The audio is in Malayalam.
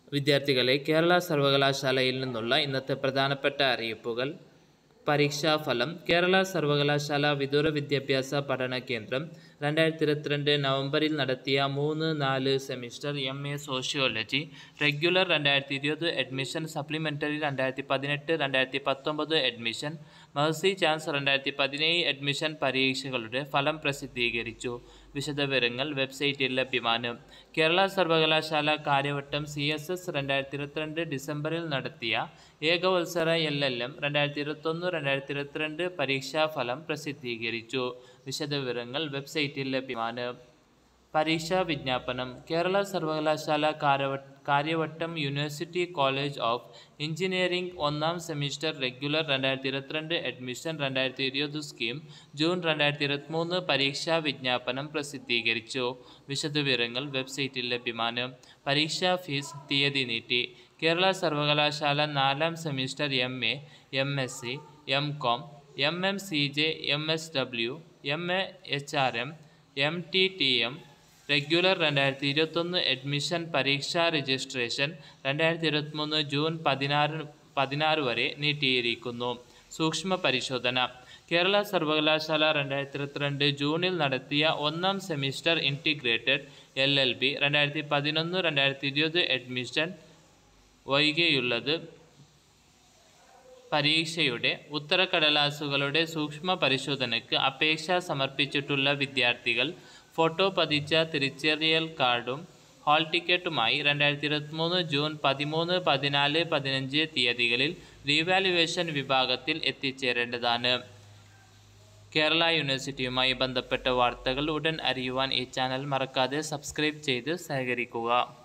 വിദ്യാർത്ഥികളെ കേരള സർവകലാശാലയിൽ നിന്നുള്ള ഇന്നത്തെ പ്രധാനപ്പെട്ട അറിയിപ്പുകൾ പരീക്ഷാഫലം കേരള സർവകലാശാല വിദൂര വിദ്യാഭ്യാസ പഠന കേന്ദ്രം രണ്ടായിരത്തി ഇരുപത്തിരണ്ട് നവംബറിൽ നടത്തിയ മൂന്ന് നാല് semester M A sociology regular രണ്ടായിരത്തി ഇരുപത് അഡ്മിഷൻ സപ്ലിമെൻ്ററി രണ്ടായിരത്തി പതിനെട്ട് രണ്ടായിരത്തി പത്തൊമ്പത് അഡ്മിഷൻ മേഴ്സി ചാൻസ് രണ്ടായിരത്തി പതിനേഴ് അഡ്മിഷൻ പരീക്ഷകളുടെ ഫലം പ്രസിദ്ധീകരിച്ചു വിശദവിവരങ്ങൾ വെബ്സൈറ്റിൽ ലഭ്യമാണ് കേരള സർവകലാശാല കാര്യവട്ടം സി എസ് എസ് രണ്ടായിരത്തി ഇരുപത്തിരണ്ട് ഡിസംബറിൽ നടത്തിയ ഏകവത്സര എൽ എൽ എം രണ്ടായിരത്തി ഇരുപത്തൊന്ന് രണ്ടായിരത്തി ഇരുപത്തിരണ്ട് പരീക്ഷാഫലം പ്രസിദ്ധീകരിച്ചു വിശദവിവരങ്ങൾ വെബ്സൈറ്റിൽ ലഭ്യമാണ് പരീക്ഷാ വിജ്ഞാപനം കേരള സർവകലാശാല കാര്യവ- Kariavattom university college of engineering ഒന്നാം സെമിസ്റ്റർ റെഗുലർ രണ്ടായിരത്തി ഇരുപത്തിരണ്ട് അഡ്മിഷൻ രണ്ടായിരത്തി ഇരുപത് സ്കീം ജൂൺ രണ്ടായിരത്തി ഇരുപത്തിമൂന്ന് പരീക്ഷാ വിജ്ഞാപനം പ്രസിദ്ധീകരിച്ചു വിശദവിവരങ്ങൾ വെബ്സൈറ്റിൽ ലഭ്യമാണ് പരീക്ഷാ ഫീസ് തീയതി നീട്ടി കേരള സർവകലാശാല നാലാം semester M A M S C M com M M C J M S W M A H R M M T T M regular രണ്ടായിരത്തി ഇരുപത്തൊന്ന് അഡ്മിഷൻ പരീക്ഷാ രജിസ്ട്രേഷൻ രണ്ടായിരത്തി ഇരുപത്തിമൂന്ന് ജൂൺ പതിനാറ് പതിനാറ് വരെ നീട്ടിയിരിക്കുന്നു സൂക്ഷ്മ പരിശോധന കേരള സർവകലാശാല രണ്ടായിരത്തി ഇരുപത്തിരണ്ട് ജൂണിൽ നടത്തിയ ഒന്നാം semester integrated L L B രണ്ടായിരത്തി പതിനൊന്ന് രണ്ടായിരത്തി ഇരുപത് അഡ്മിഷൻ ഒഴികെയുള്ളത് പരീക്ഷയുടെ ഉത്തരക്കടലാസുകളുടെ സൂക്ഷ്മ പരിശോധനയ്ക്ക് അപേക്ഷ സമർപ്പിച്ചിട്ടുള്ള വിദ്യാർത്ഥികൾ ഫോട്ടോ പതിച്ച തിരിച്ചറിയൽ കാർഡും ഹാൾ ടിക്കറ്റുമായി രണ്ടായിരത്തി ഇരുപത്തിമൂന്ന് ജൂൺ പതിമൂന്ന് പതിനാല് പതിനഞ്ച് തീയതികളിൽ റീവാലുവേഷൻ വിഭാഗത്തിൽ എത്തിച്ചേരേണ്ടതാണ് കേരള യൂണിവേഴ്സിറ്റിയുമായി ബന്ധപ്പെട്ട വാർത്തകൾ ഉടൻ അറിയുവാൻ ഈ ചാനൽ മറക്കാതെ സബ്സ്ക്രൈബ് ചെയ്ത് സഹകരിക്കുക